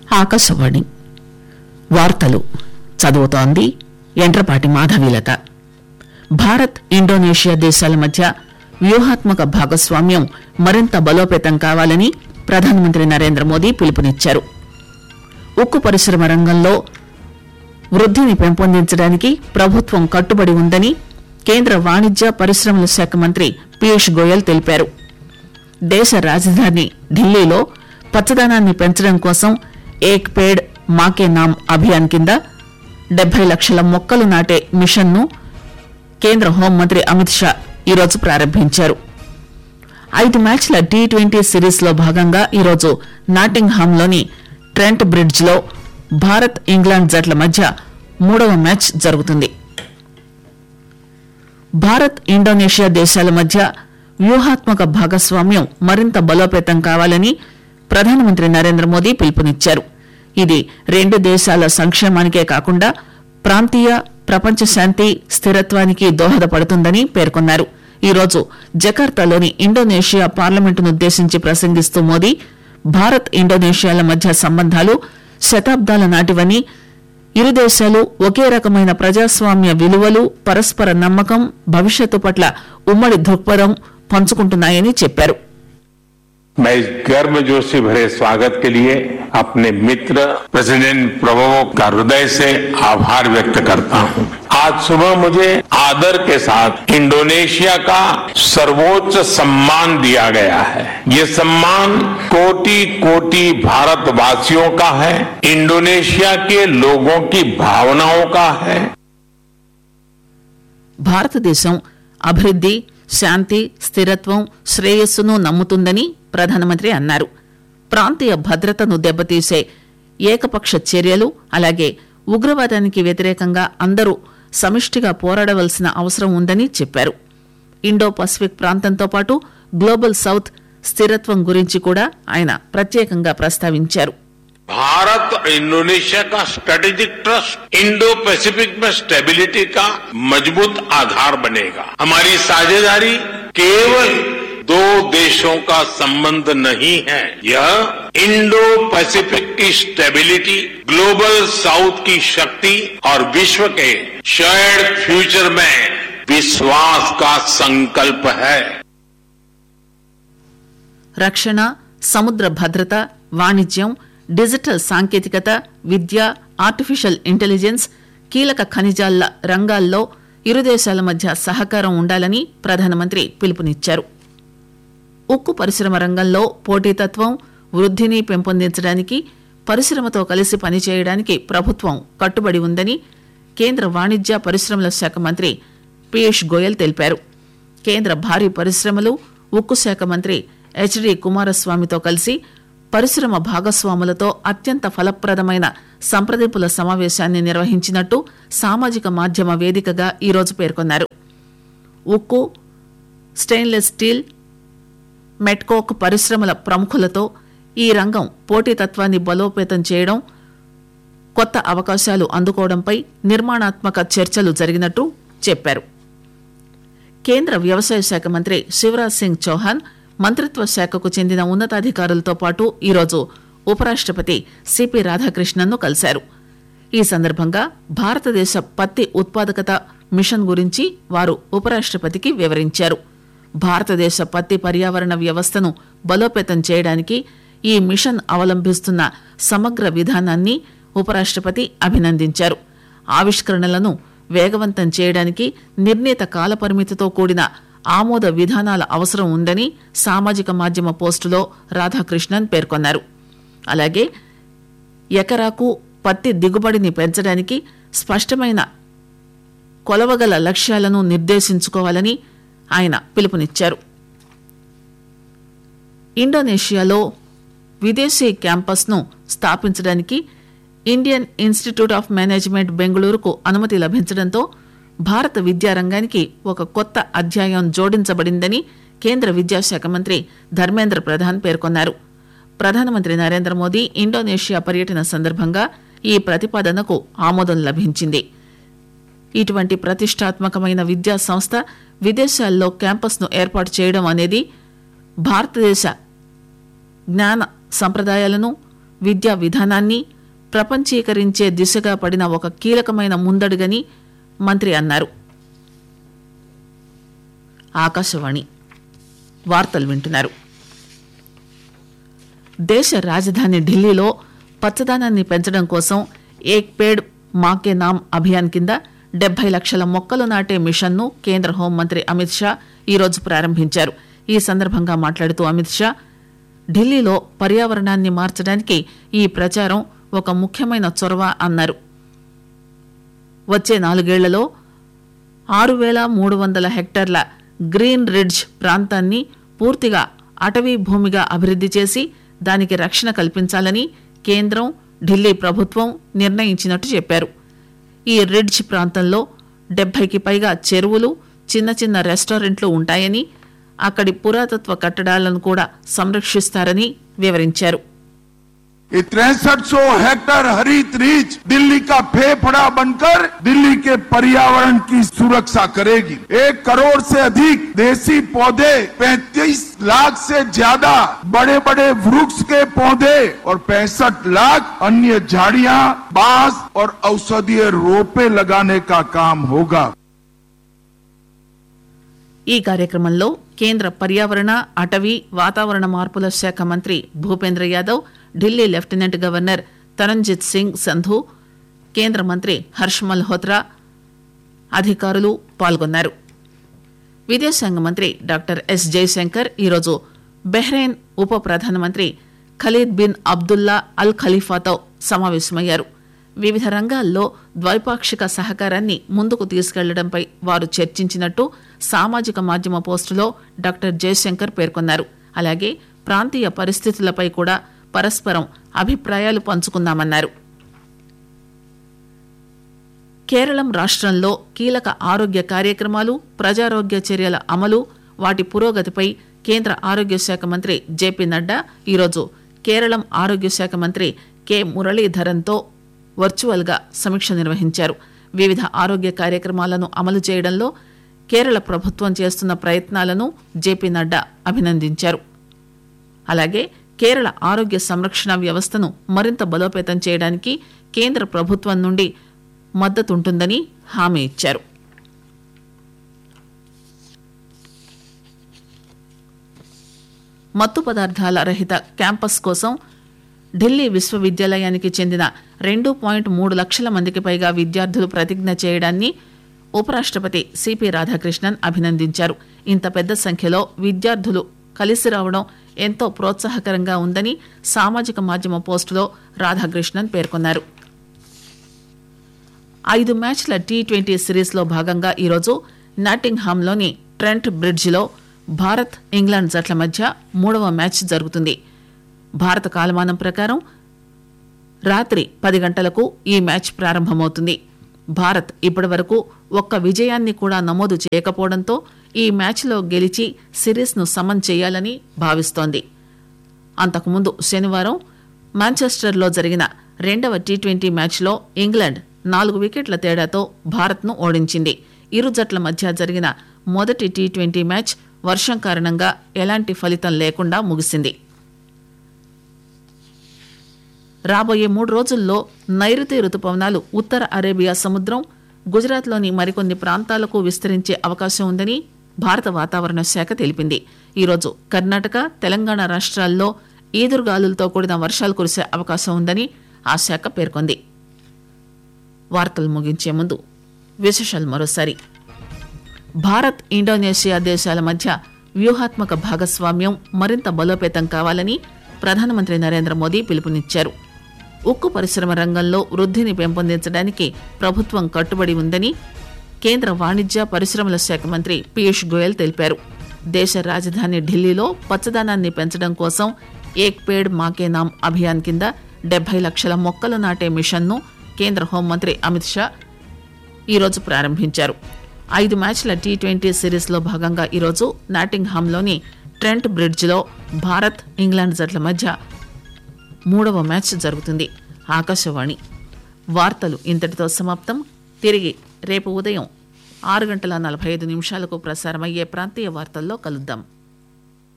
ఆకాశవాణి వార్తలు చదువుతోంది ఎండ్రపాటి మాధవీలత భారత్ ఇండోనేషియా దేశాల మధ్య వ్యూహాత్మక భాగస్వామ్యం మరింత బలోపేతం కావాలని ప్రధానమంత్రి నరేంద్ర మోదీ పిలుపునిచ్చారు ఉక్కు పరిశ్రమ రంగంలో వృద్ధిని పెంపొందించడానికి ప్రభుత్వం కట్టుబడి ఉందని కేంద్ర వాణిజ్య పరిశ్రమల శాఖ మంత్రి పీయూష్ గోయల్ తెలిపారు దేశ రాజధాని ఢిల్లీలో పచ్చదనాన్ని పెంచడం కోసం ఏక్ పేడ్ మాకే నామ్ అభియాన్ కింద డెబ్బై లక్షల మొక్కలు నాటే మిషన్ను కేంద్ర హోంమంత్రి అమిత్ షా ఈరోజు ప్రారంభించారు ఐదు మ్యాచ్ల టీ ట్వంటీ సిరీస్ లో భాగంగా ఈరోజు నాటింగ్హామ్లోని ట్రెంట్ బ్రిడ్జ్ లో భారత్ ఇంగ్లాండ్ జట్ల మధ్య మూడవ మ్యాచ్ జరుగుతుంది భారత్ ఇండోనేషియా దేశాల మధ్య వ్యూహాత్మక భాగస్వామ్యం మరింత బలోపేతం కావాలని ప్రధానమంత్రి నరేంద్ర మోదీ పిలుపునిచ్చారు ఇది రెండు దేశాల సంక్షేమానికే కాకుండా ప్రాంతీయ ప్రపంచ శాంతి స్థిరత్వానికి దోహదపడుతుందని పేర్కొన్నారు ఈరోజు జకార్తాలోని ఇండోనేషియా పార్లమెంటునుద్దేశించి ప్రసంగిస్తూ మోదీ భారత్ ఇండోనేషియాల మధ్య సంబంధాలు శతాబ్దాల నాటివని ఇరు దేశాలు ఒకే రకమైన ప్రజాస్వామ్య విలువలు పరస్పర నమ్మకం భవిష్యత్తు పట్ల ఉమ్మడి దృక్పథం పంచుకుంటున్నాయని చెప్పారు मैं इस गर्मजोशी भरे स्वागत के लिए अपने मित्र प्रेसिडेंट प्रभवो का हृदय से आभार व्यक्त करता हूं। आज सुबह मुझे आदर के साथ इंडोनेशिया का सर्वोच्च सम्मान दिया गया है ये सम्मान कोटि कोटि भारतवासियों का है इंडोनेशिया के लोगों की भावनाओं का है భారతదేశం అభివృద్ది శాంతి స్థిరత్వం శ్రేయస్సును నమ్ముతుందని ప్రధానమంత్రి అన్నారు ప్రాంతీయ భద్రతను దెబ్బతీసే ఏకపక్ష చర్యలు అలాగే ఉగ్రవాదానికి వ్యతిరేకంగా అందరూ సమిష్టిగా పోరాడవలసిన అవసరం ఉందని చెప్పారు ఇండో పసిఫిక్ ప్రాంతంతో పాటు గ్లోబల్ సౌత్ స్థిరత్వం గురించి కూడా ఆయన ప్రత్యేకంగా ప్రస్తావించారు भारत और इंडोनेशिया का स्ट्रेटेजिक ट्रस्ट इंडो पैसिफिक में स्टेबिलिटी का मजबूत आधार बनेगा हमारी साझेदारी केवल दो देशों का संबंध नहीं है यह इंडो पैसिफिक की स्टेबिलिटी ग्लोबल साउथ की शक्ति और विश्व के शेयर्ड फ्यूचर में विश्वास का संकल्प है రక్షణ సముద్ర భద్రత వాణిజ్యం డిజిటల్ సాంకేతికత విద్య ఆర్టిఫిషియల్ ఇంటెలిజెన్స్ కీలక ఖనిజాల రంగాల్లో ఇరు దేశాల మధ్య సహకారం ఉండాలని ప్రధానమంత్రి పిలుపునిచ్చారు ఉక్కు పరిశ్రమ రంగంలో పోటీతత్వం వృద్ధిని పెంపొందించడానికి పరిశ్రమతో కలిసి పనిచేయడానికి ప్రభుత్వం కట్టుబడి ఉందని కేంద్ర వాణిజ్య పరిశ్రమల శాఖ మంత్రి పీయూష్ గోయల్ తెలిపారు కేంద్ర భారీ పరిశ్రమలు ఉక్కు శాఖ మంత్రి హెచ్డి కుమారస్వామితో కలిసి పరిశ్రమ భాగస్వాములతో అత్యంత ఫలప్రదమైన సంప్రదింపుల సమావేశాన్ని నిర్వహించినట్టు సామాజిక మాధ్యమ వేదికగా ఈరోజు పేర్కొన్నారు ఉక్కు స్టెయిన్లెస్ స్టీల్ మెట్కోక్ పరిశ్రమల ప్రముఖులతో ఈ రంగం పోటీతత్వాన్ని బలోపేతం చేయడం కొత్త అవకాశాలు అందుకోవడంపై నిర్మాణాత్మక చర్చలు జరిగినట్టు చెప్పారు కేంద్ర వ్యవసాయ శాఖ మంత్రి శివరాజ్ సింగ్ చౌహాన్ మంత్రిత్వ శాఖకు చెందిన ఉన్నతాధికారులతో పాటు ఈరోజు ఉపరాష్టపతి సిపి రాధాకృష్ణన్ను కలిశారు ఈ సందర్భంగా భారతదేశ పత్తి ఉత్పాదకత మిషన్ గురించి వారు ఉపరాష్టపతికి వివరించారు భారతదేశ పత్తి పర్యావరణ వ్యవస్థను బలోపేతం చేయడానికి ఈ మిషన్ అవలంబిస్తున్న సమగ్ర విధానాన్ని ఉపరాష్టపతి అభినందించారు ఆవిష్కరణలను వేగవంతం చేయడానికి నిర్ణీత కాలపరిమితితో కూడిన ఆమోద విధానాల అవసరం ఉందని సామాజిక మాధ్యమ పోస్టులో రాధాకృష్ణన్ పేర్కొన్నారు అలాగే ఎకరాకు పత్తి దిగుబడిని పెంచడానికి స్పష్టమైన కొలవగల లక్ష్యాలను నిర్దేశించుకోవాలని ఆయన పిలుపునిచ్చారు ఇండోనేషియాలో విదేశీ క్యాంపస్ను స్థాపించడానికి ఇండియన్ ఇన్స్టిట్యూట్ ఆఫ్ మేనేజ్మెంట్ బెంగళూరుకు అనుమతి లభించడంతో భారత విద్యారంగానికి ఒక కొత్త అధ్యాయం జోడించబడిందని కేంద్ర విద్యాశాఖ మంత్రి ధర్మేంద్ర ప్రధాన్ పేర్కొన్నారు ప్రధానమంత్రి నరేంద్ర మోదీ ఇండోనేషియా పర్యటన సందర్భంగా ఈ ప్రతిపాదనకు ఆమోదం లభించింది ఇటువంటి ప్రతిష్టాత్మకమైన విద్యా సంస్థ విదేశాల్లో క్యాంపస్ను ఏర్పాటు చేయడం అనేది భారతదేశ జ్ఞాన సంప్రదాయాలను విద్యా విధానాన్ని ప్రపంచీకరించే దిశగా పడిన ఒక కీలకమైన ముందడుగని మంత్రి అన్నారు ఆకాశవాణి వార్తలు వింటున్నారు దేశ రాజధాని ఢిల్లీలో పచ్చదనాన్ని పెంచడం కోసం ఏక్ పేడ్ మాకే నామ్ అభియాన్ కింద డెబ్బై లక్షల మొక్కలు నాటే మిషన్ను కేంద్ర హోంమంత్రి అమిత్ షా ఈరోజు ప్రారంభించారు ఈ సందర్భంగా మాట్లాడుతూ అమిత్ షా ఢిల్లీలో పర్యావరణాన్ని మార్చడానికి ఈ ప్రచారం ఒక ముఖ్యమైన చొరవ అన్నారు వచ్చే నాలుగేళ్లలో ఆరు వేల మూడు వందల హెక్టార్ల గ్రీన్ రిడ్జ్ ప్రాంతాన్ని పూర్తిగా అటవీ భూమిగా అభివృద్ది చేసి దానికి రక్షణ కల్పించాలని కేంద్రం ఢిల్లీ ప్రభుత్వం నిర్ణయించినట్టు చెప్పారు ఈ రిడ్జ్ ప్రాంతంలో డెబ్బైకి పైగా చెరువులు చిన్న చిన్న రెస్టారెంట్లు ఉంటాయని అక్కడి పురాతత్వ కట్టడాలను కూడా సంరక్షిస్తారని వివరించారు ये तिरसठ सौ हेक्टर हरित रीच दिल्ली का फेफड़ा बनकर दिल्ली के पर्यावरण की सुरक्षा करेगी एक करोड़ से अधिक देसी पौधे 35 लाख से ज्यादा बड़े बड़े वृक्ष के पौधे और पैंसठ लाख अन्य झाड़ियां बांस और औषधीय रोपे लगाने का काम होगा ఈ కార్యక్రమంలో కేంద్ర పర్యావరణ అటవీ వాతావరణ మార్పుల శాఖ మంత్రి భూపేంద్ర యాదవ్ ఢిల్లీ లెఫ్టినెంట్ గవర్నర్ తరంజిత్ సింగ్ సంధు కేంద్ర మంత్రి హర్ష్ మల్హోత్రా అధికారులు పాల్గొన్నారు విదేశాంగ మంత్రి డాక్టర్ ఎస్ జయశంకర్ ఈరోజు బెహ్రెయిన్ ఉప ప్రధానమంత్రి ఖలీద్ బిన్ అబ్దుల్లా అల్ ఖలీఫాతో సమావేశమయ్యారు వివిధ రంగాల్లో ద్వైపాక్షిక సహకారాన్ని ముందుకు తీసుకెళ్లడంపై వారు చర్చించినట్టు సామాజిక మాధ్యమ పోస్టులో డాక్టర్ జయశంకర్ పేర్కొన్నారు అలాగే ప్రాంతీయ పరిస్థితులపై కూడా పరస్పరం అభిప్రాయాలు పంచుకున్నామన్నారు కేరళం రాష్ట్రంలో కీలక ఆరోగ్య కార్యక్రమాలు ప్రజారోగ్య చర్యల అమలు వాటి పురోగతిపై కేంద్ర ఆరోగ్య శాఖ మంత్రి జేపీ నడ్డా ఈరోజు కేరళం ఆరోగ్య శాఖ మంత్రి కె మురళీధరన్తో వర్చువల్గా సమీక్ష నిర్వహించారు వివిధ ఆరోగ్య కార్యక్రమాలను అమలు చేయడంలో కేరళ ప్రభుత్వం చేస్తున్న ప్రయత్నాలను జేపీ నడ్డా అభినందించారు అలాగే కేరళ ఆరోగ్య సంరక్షణ వ్యవస్థను మరింత బలోపేతం చేయడానికి కేంద్ర ప్రభుత్వం నుండి మద్దతుంటుందని హామీ ఇచ్చారు మత్తు పదార్థాల రహిత క్యాంపస్ కోసం ఢిల్లీ విశ్వవిద్యాలయానికి చెందిన రెండు పాయింట్ మూడు లక్షల మందికి పైగా విద్యార్థులు ప్రతిజ్ఞ చేయడాన్ని ఉపరాష్ట్రపతి సిపి రాధాకృష్ణన్ అభినందించారు ఇంత పెద్ద సంఖ్యలో విద్యార్థులు కలిసి రావడం ఎంతో ప్రోత్సాహకరంగా ఉందని సామాజిక మాధ్యమ పోస్టులో రాధాకృష్ణన్ పేర్కొన్నారు ఐదు మ్యాచ్ల టీ ట్వంటీ సిరీస్లో భాగంగా ఈరోజు నాటింగ్హామ్లోని ట్రెంట్ బ్రిడ్జిలో భారత్ ఇంగ్లాండ్ జట్ల మధ్య మూడవ మ్యాచ్ జరుగుతుంది భారత కాలమానం ప్రకారం రాత్రి పది గంటలకు ఈ మ్యాచ్ ప్రారంభమవుతుంది భారత్ ఇప్పటివరకు ఒక్క విజయాన్ని కూడా నమోదు చేయకపోవడంతో ఈ మ్యాచ్లో గెలిచి సిరీస్ను సమన్ చేయాలని భావిస్తోంది అంతకుముందు శనివారం మాంచెస్టర్లో జరిగిన రెండవ టీ ట్వంటీ మ్యాచ్లో ఇంగ్లాండ్ నాలుగు వికెట్ల తేడాతో భారత్ను ఓడించింది ఇరు జట్ల మధ్య జరిగిన మొదటి టీ ట్వంటీ మ్యాచ్ వర్షం కారణంగా ఎలాంటి ఫలితం లేకుండా ముగిసింది రాబోయే మూడు రోజుల్లో నైరుతి రుతుపవనాలు ఉత్తర అరేబియా సముద్రం గుజరాత్లోని మరికొన్ని ప్రాంతాలకు విస్తరించే అవకాశం ఉందని భారత వాతావరణ శాఖ తెలిపింది ఈరోజు కర్ణాటక తెలంగాణ రాష్ట్రాల్లో ఈదురుగాలులతో కూడిన వర్షాలు కురిసే అవకాశం ఉందని ఆ శాఖ పేర్కొంది వార్తలు ముగించే ముందు విశేషాలు మరోసారి భారత్ ఇండోనేషియా దేశాల మధ్య వ్యూహాత్మక భాగస్వామ్యం మరింత బలోపేతం కావాలని ప్రధానమంత్రి నరేంద్ర మోదీ పిలుపునిచ్చారు ఉక్కు పరిశ్రమ రంగంలో వృద్ధిని పెంపొందించడానికి ప్రభుత్వం కట్టుబడి ఉందని కేంద్ర వాణిజ్య పరిశ్రమల శాఖ మంత్రి పీయూష్ గోయల్ తెలిపారు దేశ రాజధాని ఢిల్లీలో పచ్చదనాన్ని పెంచడం కోసం ఏక్ పేడ్ మాకే నామ్ అభియాన్ కింద డెబ్బై లక్షల మొక్కలు నాటే మిషన్ను కేంద్ర హోంమంత్రి అమిత్ షా ఈరోజు ప్రారంభించారు ఐదు మ్యాచ్ల టీ ట్వంటీ సిరీస్లో భాగంగా ఈరోజు నాటింగ్హామ్లోని ట్రెంట్ బ్రిడ్జ్లో భారత్ ఇంగ్లాండ్ జట్ల మధ్య మూడవ మ్యాచ్ జరుగుతుంది ఆకాశవాణి వార్తలు ఇంతటితో సమాప్తం తిరిగి రేపు ఉదయం ఆరు గంటల నలభై ఐదు నిమిషాలకు ప్రసారమయ్యే ప్రాంతీయ వార్తల్లో కలుద్దాం